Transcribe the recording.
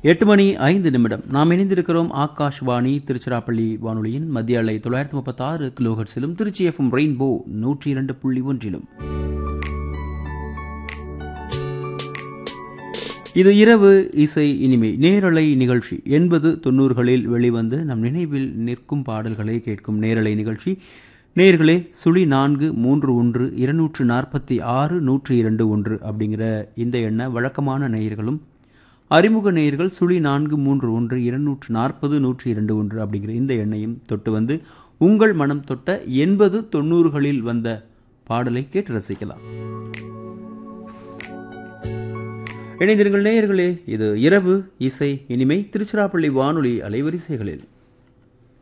எட்டு மணி ஐந்து நிமிடம் நாம் இணைந்திருக்கிறோம் ஆகாஷ்வாணி திருச்சிராப்பள்ளி வானொலியின் மத்திய அலை தொள்ளாயிரத்தி முப்பத்தாறு கிலோஹெர்ட்ஸிலும் திருச்சி எஃப்எம் ரெயின்போ நூற்றி இரண்டு புள்ளி ஒன்றிலும் இது இரவு இசை இனிமை நேரலை நிகழ்ச்சி எண்பது தொண்ணூறுகளில் வெளிவந்து நம் நினைவில் நிற்கும் பாடல்களை கேட்கும் நேரலை நிகழ்ச்சி நேர்களே சுழி நான்கு மூன்று ஒன்று இருநூற்று நாற்பத்தி ஆறு நூற்றி இரண்டு ஒன்று அப்படிங்கிற இந்த எண்ண வழக்கமான நேயர்களும் அறிமுக நேயர்கள் சுழி நான்கு மூன்று ஒன்று இருநூற்று நாற்பது நூற்றி இரண்டு ஒன்று அப்படிங்கிற இந்த எண்ணையும் தொட்டு வந்து உங்கள் மனம் தொட்ட எண்பது தொண்ணூறுகளில் வந்த பாடலை கேட்டு ரசிக்கலாம் இணைந்திருங்கள் நேயர்களே இது இரவு இசை இனிமை திருச்சிராப்பள்ளி வானொலி அலைவரிசைகளில்